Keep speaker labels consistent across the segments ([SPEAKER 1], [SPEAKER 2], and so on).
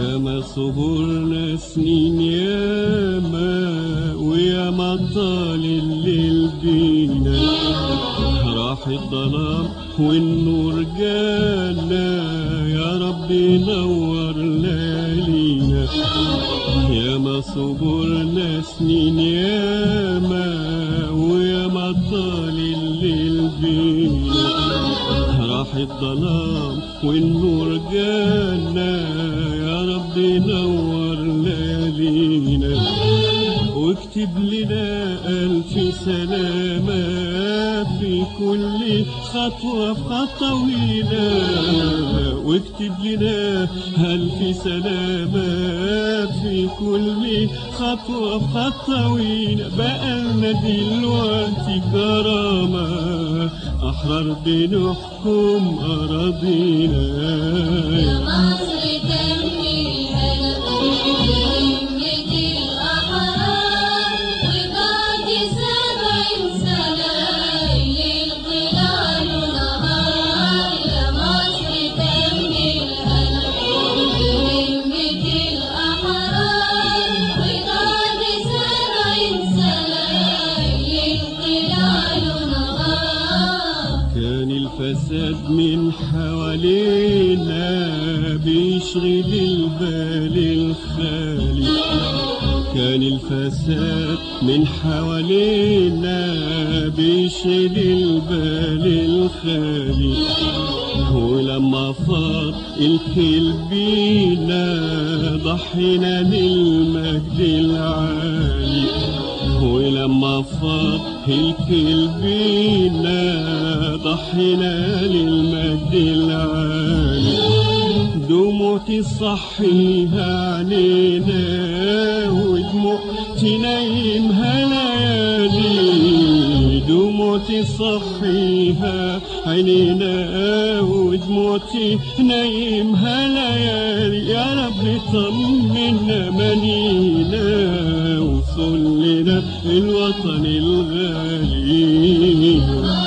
[SPEAKER 1] ياما صبرنا سنين ياما وياما طال الليل بينا راح الظلام والنور جانا يا رب نور ليالينا ياما صبرنا سنين ياما وياما طال الليل بينا راح الظلام والنور جانا يا رب نور ليالينا واكتب لنا ألف سلامة في كل خطوة في خطوينا واكتب لنا ألف سلامة في كل خطوة في خطوينا بقى لنا دلوقتي كرامة أحرار بنحكم أراضينا
[SPEAKER 2] يا مصر كملي هلا بهمة الأحرار وبعد سبعين سنة الليل طلع له نهار يا مصر كملي هلا بهمة الأحرار وبعد سبعين سنة الليل طلع له نهار
[SPEAKER 1] كان الفساد من حوالينا بيشغل البال الخالي كان الفساد من حوالينا بيشغل البال الخالي ولما فاض الكل بينا ضحينا للمجد العالي ولما فاض الكل بينا ضحينا للمجد العالي دموع تصحيها عنينا ودموع تنيمها ليالي دموع تصحيها عينينا ودموع تنيمها ليالي يا رب طمنا منينا وصل لنا الوطن الغالي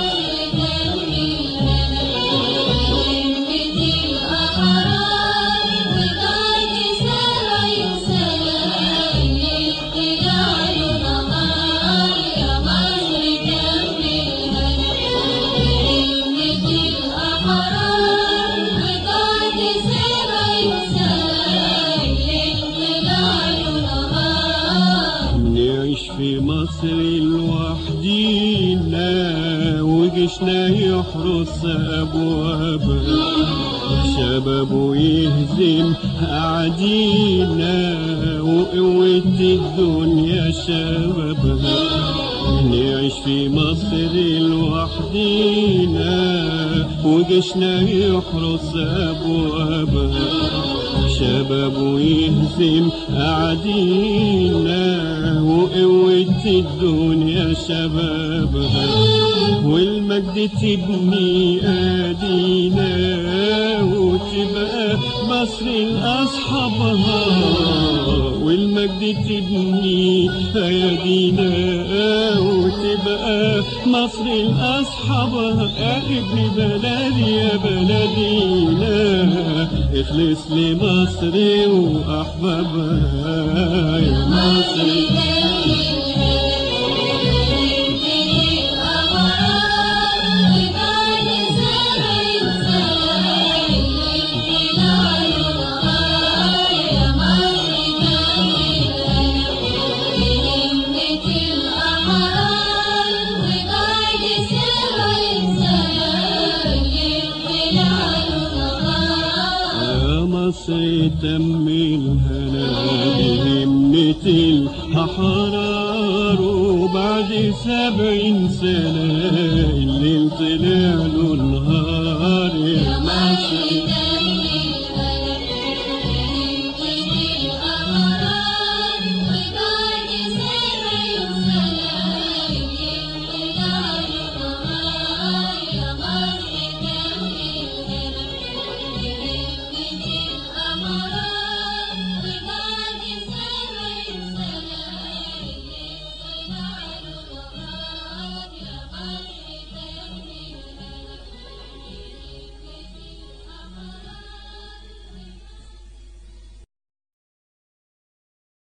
[SPEAKER 1] نعيش في مصر لوحدينا وجيشنا يحرس أبوابها شباب يهزم أعدينا وقوة الدنيا شبابها نعيش في مصر لوحدينا وجيشنا يحرس أبوابها شباب يهزم أعدينا وقوة الدنيا شبابها والمجد تبني أدينا وتبقى مصر لأصحابها والمجد تبني أيادينا وتبقى مصر لأصحابها يا ابن بلدي يا بلدينا اخلص لمصر وأحبابها يا مصر يا مصر تم الهنا بهمة الأحرار وبعد سبعين سنة الليل طلع له النهار يا